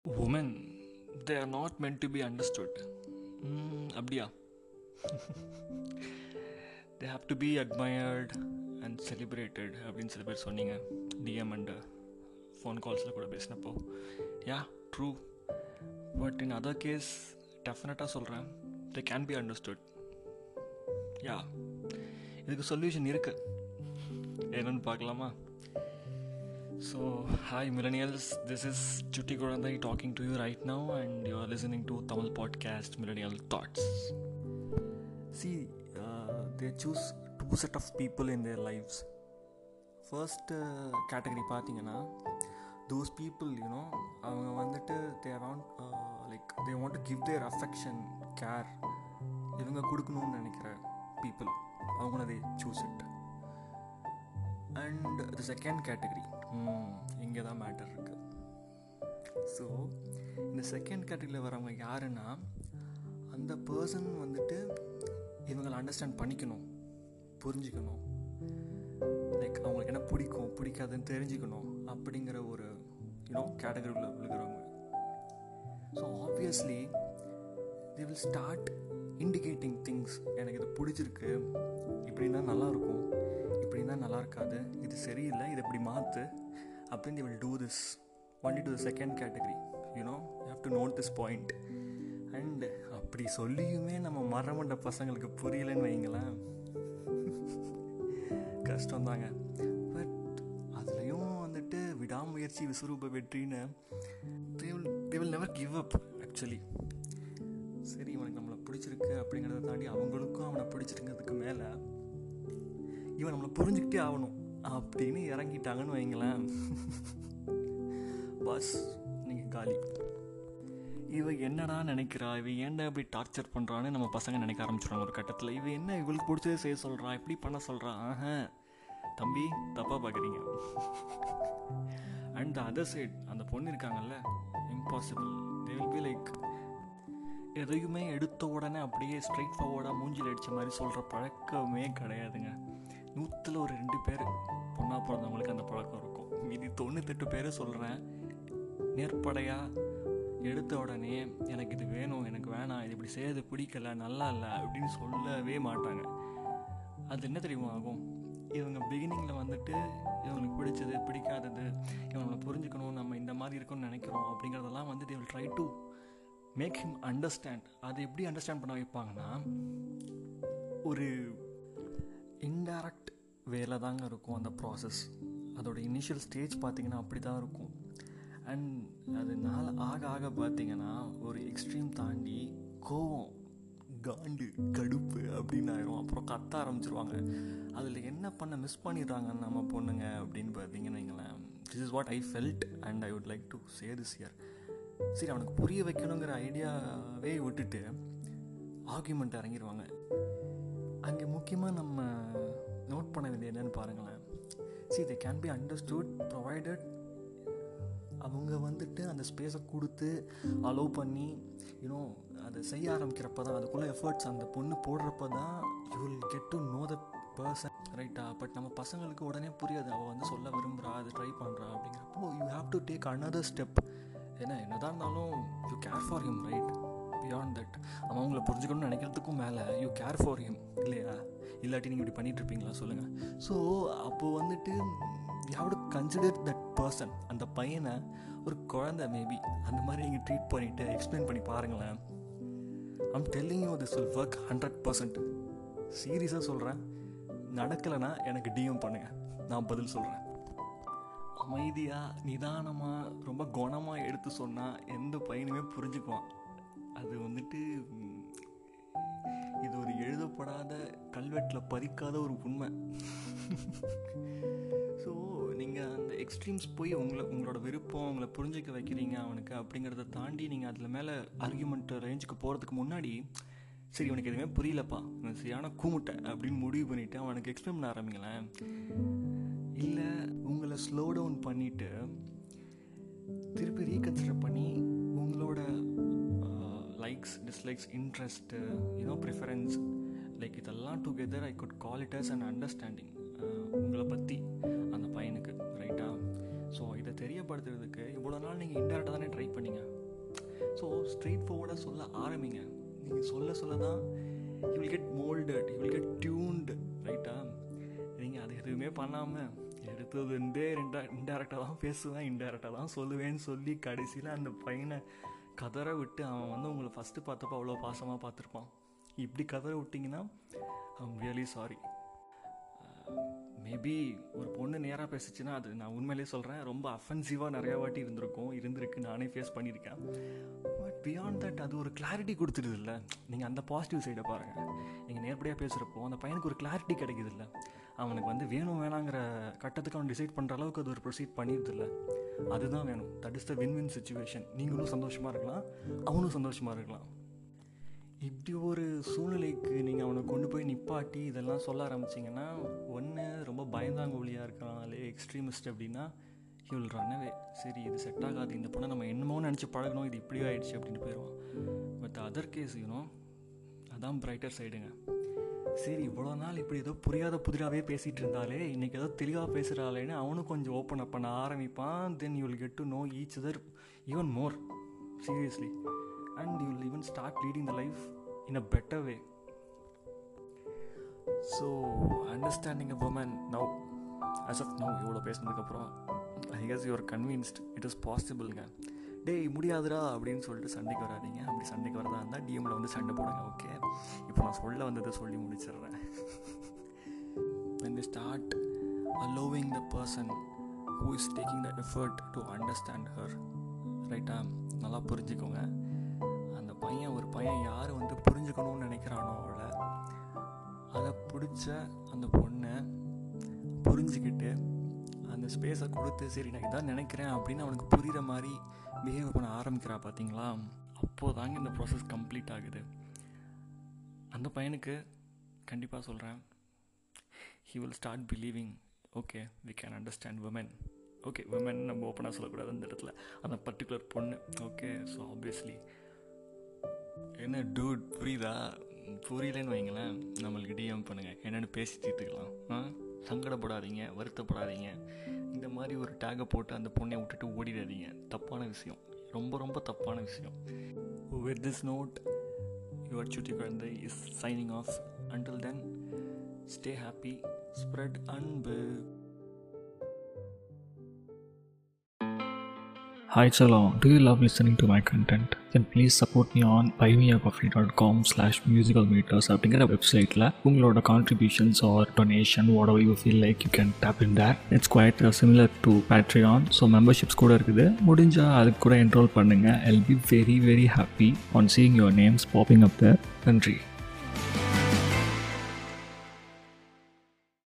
women they are not meant to be understood mm, அப்படியா they have to be admired and celebrated அப்படின்னு சில பேர் சொன்னீங்க DM and phone கால்ஸில் கூட பேசினப்போ yeah true but in other case டெஃபினட்டாக சொல்கிறேன் they can be understood yeah இதுக்கு சொல்யூஷன் இருக்குது என்னன்னு பார்க்கலாமா So, hi millennials, this is Chutti Gorandai talking to you right now, and you are listening to Tamil podcast Millennial Thoughts. See, uh, they choose two set of people in their lives. First uh, category பார்த்தீங்கன்னா those people, you know, அவங்க வந்துட்டு they want uh, like they want to give their affection, care இவங்க கொடுக்கணும்னு நினைக்கிற people அவங்கள they choose it. And the second category இங்கே தான் matter இருக்குது ஸோ இந்த செகண்ட் கேட்டகரியில் வரவங்க யாருன்னா அந்த பர்சன் வந்துட்டு இவங்களை அண்டர்ஸ்டாண்ட் பண்ணிக்கணும் புரிஞ்சுக்கணும் லைக் அவங்களுக்கு என்ன பிடிக்கும் பிடிக்காதுன்னு தெரிஞ்சுக்கணும் அப்படிங்கிற ஒரு யூனோ கேட்டகரியில் விழுகிறவங்க so obviously they will start indicating things எனக்கு இது பிடிச்சிருக்கு இப்படின்னா நல்லாயிருக்கும் இப்படின்னா நல்லா இருக்காது இது சரியில்லை இதை இப்படி மாற்று அப்படின்னு they will do this only to the second category you know you have to note this point and அப்படி சொல்லியுமே நம்ம மரமண்ட பசங்களுக்கு புரியலைன்னு வைங்களேன் கஷ்டம் தாங்க பட் அதுலேயும் வந்துட்டு விடாமுயற்சி விஸ்வரூப வெற்றின்னு they will they will never give up actually சரி இவனுக்கு நம்மளை பிடிச்சிருக்கு அப்படிங்கிறத தாண்டி அவங்களுக்கும் அவனை பிடிச்சிருக்கிறதுக்கு மேலே இவன் நம்மளை புரிஞ்சுக்கிட்டே ஆகணும் அப்படின்னு இறங்கிட்டாங்கன்னு வைங்களேன் பஸ் நீங்கள் காலி இவ என்னடா நினைக்கிறா இவ ஏன்டா இப்படி டார்ச்சர் பண்ணுறான்னு நம்ம பசங்க நினைக்க ஆரம்பிச்சிடுவாங்க ஒரு கட்டத்தில் இவ என்ன இவளுக்கு பிடிச்சதே செய்ய சொல்கிறா இப்படி பண்ண சொல்கிறா ஆஹ தம்பி தப்பாக பார்க்குறீங்க அண்ட் த அதர் சைட் அந்த பொண்ணு இருக்காங்கல்ல impossible they will be like எதையுமே எடுத்த உடனே அப்படியே ஸ்ட்ரைட் ஃபார்வர்டாக மூஞ்சில் அடித்த மாதிரி சொல்கிற பழக்கமே கிடையாதுங்க நூற்றில் ஒரு ரெண்டு பேர் பொண்ணாக பிறந்தவங்களுக்கு அந்த பழக்கம் இருக்கும் மீதி தொண்ணூத்தெட்டு பேர் சொல்கிறேன் நேர்படையாக எடுத்த உடனே எனக்கு இது வேணும் எனக்கு வேணாம் இது இப்படி செய்யறது பிடிக்கல நல்லா இல்லை அப்படின்னு சொல்லவே மாட்டாங்க அது என்ன தெரியுமா ஆகும் இவங்க பிகினிங்கில் வந்துட்டு இவங்களுக்கு பிடிச்சது பிடிக்காதது இவங்களை புரிஞ்சுக்கணும் நம்ம இந்த மாதிரி இருக்கணும்னு நினைக்கிறோம் அப்படிங்கிறதெல்லாம் வந்து they will try to make him understand அதை எப்படி அண்டர்ஸ்டாண்ட் பண்ண வைப்பாங்கன்னா ஒரு இன்டைரக்ட் வேலை தாங்க இருக்கும் அந்த ப்ராசஸ் அதோட இனிஷியல் ஸ்டேஜ் பார்த்திங்கன்னா அப்படி தான் இருக்கும் அண்ட் அது நாள் ஆக ஆக பார்த்திங்கன்னா ஒரு எக்ஸ்ட்ரீம் தாண்டி கோவம் காண்டு கடுப்பு அப்படின்னு ஆயிரும் அப்புறம் கத்த ஆரம்பிச்சிருவாங்க அதில் என்ன பண்ண மிஸ் பண்ணிடுறாங்க நம்ம பொண்ணுங்க அப்படின்னு பார்த்தீங்கன்னு வைங்களேன் this is what I felt and I would like to say this year சரி அவனுக்கு புரிய வைக்கணுங்கிற ஐடியாவே விட்டுட்டு ஆர்கியூமெண்ட் இறங்கிடுவாங்க அங்கே முக்கியமாக நம்ம நோட் பண்ண வேண்டியது என்னன்னு பாருங்களேன் see they can be understood provided அவங்க வந்துட்டு அந்த ஸ்பேஸை கொடுத்து அலோவ் பண்ணி யூனோ அதை செய்ய ஆரம்பிக்கிறப்ப தான் அதுக்குள்ளே எஃபர்ட்ஸ் அந்த பொண்ணு போடுறப்ப தான் you will get to know the person ரைட்டா பட் நம்ம பசங்களுக்கு உடனே புரியாது அவள் வந்து சொல்ல விரும்புகிறா அது ட்ரை பண்ணுறா அப்படிங்கிறப்போ you have to take another step ஏன்னா என்னதான் இருந்தாலும் you care for him right beyond that அவன் உங்களை புரிஞ்சுக்கணும்னு நினைக்கிறதுக்கும் மேலே யூ கேர் ஃபார் ஹிம் இல்லையா இல்லாட்டி நீங்கள் இப்படி பண்ணிட்டு இருப்பீங்களா சொல்லுங்கள் ஸோ அப்போது வந்துட்டு you have to consider that person அந்த பையனை ஒரு குழந்தை மேபி அந்த மாதிரி நீங்கள் ட்ரீட் பண்ணிவிட்டு எக்ஸ்பிளைன் பண்ணி பாருங்களேன் I'm telling you this will work hundred percent சீரியஸாக சொல்கிறேன் நடக்கலைன்னா எனக்கு டிஎம் பண்ணுங்கள் நான் பதில் சொல்கிறேன் அமைதியாக நிதானமாக ரொம்ப குணமாக எடுத்து சொன்னால் எந்த பையனுமே புரிஞ்சுக்குவான் அது வந்துட்டு இது ஒரு எழுதப்படாத கல்வெட்டில் பதிக்காத ஒரு உண்மை ஸோ நீங்கள் அந்த எக்ஸ்ட்ரீம்ஸ் போய் உங்களை உங்களோட விருப்பம் உங்களை புரிஞ்சிக்க வைக்கிறீங்க அவனுக்கு அப்படிங்கிறத தாண்டி நீங்கள் அதில் மேலே ஆர்கியூமெண்ட் ரேஞ்சுக்கு போகிறதுக்கு முன்னாடி சரி உனக்கு எதுவுமே புரியலப்பா இவன் சரியான கூமுட்டை அப்படின்னு முடிவு பண்ணிவிட்டு அவனுக்கு எக்ஸ்பிளைன் பண்ண ஆரம்பிங்களேன் இல்லை உங்களை ஸ்லோ டவுன் பண்ணிவிட்டு திருப்பி ரீகன்சிடர் பண்ணி உங்களோட likes dislikes interest you know preference like இதெல்லாம் together I could call it as and understanding உங்களை பற்றி அந்த பையனுக்கு ரைட்டா ஸோ இதை தெரியப்படுத்துறதுக்கு இவ்வளோ நாள் நீங்கள் இன்டெரக்டாக தானே ட்ரை பண்ணீங்க ஸ்ட்ரெயிட் ஃபார்வர்டாக சொல்ல ஆரம்பிங்க நீங்கள் சொல்ல சொல்ல தான் you will get moulded you will get tuned ரைட்டா நீங்கள் அது எதுவுமே பண்ணாமல் எடுத்ததுண்டே ரெண்டா இன்டெரக்டாக தான் பேசுவேன் இன்டெரக்டாக தான் சொல்லுவேன்னு சொல்லி கடைசியில் அந்த பையனை கதற விட்டு அவன் வந்து உங்களை ஃபஸ்ட்டு பார்த்தப்போ அவ்வளோ பாசமாக பார்த்துருப்பான் இப்படி கதற விட்டிங்கன்னா ஐம் ரியலி சாரி மேபி ஒரு பொண்ணு நேராக பேசிச்சுன்னா அது நான் உண்மையிலே சொல்கிறேன் ரொம்ப அஃபென்சிவாக நிறையா வாட்டி இருந்திருக்கும் இருந்திருக்கு நானே ஃபேஸ் பண்ணியிருக்கேன் பட் பியாண்ட் தட் அது ஒரு கிளாரிட்டி கொடுத்துடுது இல்லை நீங்கள் அந்த பாசிட்டிவ் சைடை பாருங்கள் நீங்கள் நேர்படியாக பேசுகிறப்போ அந்த பையனுக்கு ஒரு கிளாரிட்டி கிடைக்குது இல்லை அவனுக்கு வந்து வேணும் வேணாங்கிற கட்டத்துக்கு அவன் டிசைட் பண்ணுற அளவுக்கு அது ஒரு ப்ரொசீட் பண்ணிடுது இல்லை அதுதான் வேணும் that is the win win situation நீங்களும் சந்தோஷமாக இருக்கலாம் அவனும் சந்தோஷமாக இருக்கலாம் இப்படி ஒரு சூழ்நிலைக்கு நீங்கள் அவனை கொண்டு போய் நிப்பாட்டி இதெல்லாம் சொல்ல ஆரம்பிச்சிங்கன்னா ஒன்று ரொம்ப பயந்தாங்கோலியாக இருக்கிறனாலே எக்ஸ்ட்ரீமிஸ்ட் அப்படின்னா ஹி வில் ரன்னவே சரி இது செட் ஆகாது இந்த பொண்ணை நம்ம என்னமோ நினச்சி பழகணும் இது இப்படி ஆயிடுச்சு அப்படின்னு போயிடுவான் பட் அதர் கேஸ் யூனோ அதான் பிரைட்டர் சைடுங்க சரி இவ்வளோ நாள் இப்படி ஏதோ புரியாத புதிராகவே பேசிகிட்டு இருந்தாலே இன்றைக்கி ஏதோ தெளிவாக பேசுகிறாளேன்னு அவனும் கொஞ்சம் ஓப்பன் அப் பண்ண ஆரம்பிப்பான் then you will get to know each other even more seriously and you will even start leading the life in a better way so understanding a woman now as of now இவ்வளோ பேசினதுக்கப்புறம் I guess you're convinced it is பாசிபிள்ங்க டேய் முடியாதுடா அப்படின்னு சொல்லிட்டு சண்டைக்கு வராதிங்க அப்படி சண்டைக்கு வரதா இருந்தால் டிஎம்மில் வந்து சண்டை போடுங்க ஓகே இப்போ நான் சொல்ல வந்ததை சொல்லி முடிச்சிடுறேன் when they start allowing the person who is taking the effort to understand her ரைட்டா நல்லா புரிஞ்சுக்கோங்க அந்த பையன் ஒரு பையன் யார் வந்து புரிஞ்சுக்கணும்னு நினைக்கிறானோ அவளை அதை பிடிச்ச அந்த பொண்ணை புரிஞ்சுக்கிட்டு அந்த ஸ்பேஸை கொடுத்து சரி நான் இதான் நினைக்கிறேன் அப்படின்னு அவனுக்கு புரிகிற மாதிரி பிஹேவ் பண்ண ஆரம்பிக்கிறா பார்த்தீங்களா அப்போது தாங்க இந்த ப்ராசஸ் கம்ப்ளீட் ஆகுது அந்த பையனுக்கு கண்டிப்பாக சொல்கிறேன் he will start believing okay we can understand woman okay woman நம்ம ஓப்பனாக சொல்லக்கூடாது அந்த இடத்துல அந்த பர்டிகுலர் பொண்ணு ஓகே ஸோ ஆப்வியஸ்லி என்ன டூட் புரியுதா புரியலன்னு வைங்களேன் நம்மளுக்கு டிஎம் பண்ணுங்கள் என்னென்னு பேசி தீர்த்துக்கலாம் ஆ சங்கடப்படாதீங்க வருத்தப்படாதீங்க இந்த மாதிரி ஒரு டேகை போட்டு அந்த பொண்ணை விட்டுட்டு ஓடிடாதீங்க தப்பான விஷயம் ரொம்ப ரொம்ப தப்பான விஷயம் வித் திஸ் நோட் யுவர் சுட்டி குழந்தை is signing off until then stay happy spread அன்பு Hi Chalo, do you love listening to my content? Then please support me on buymeacoffee.com slash musical meters அப்படிங்கிற வெப்சைட்டில் உங்களோட contributions or donation whatever you feel like you can tap in there it's quite similar to Patreon so memberships கூட இருக்குது முடிஞ்சால் அதுக்கு கூட enrol பண்ணுங்கள் I'll be very very happy on seeing your names popping up the நன்றி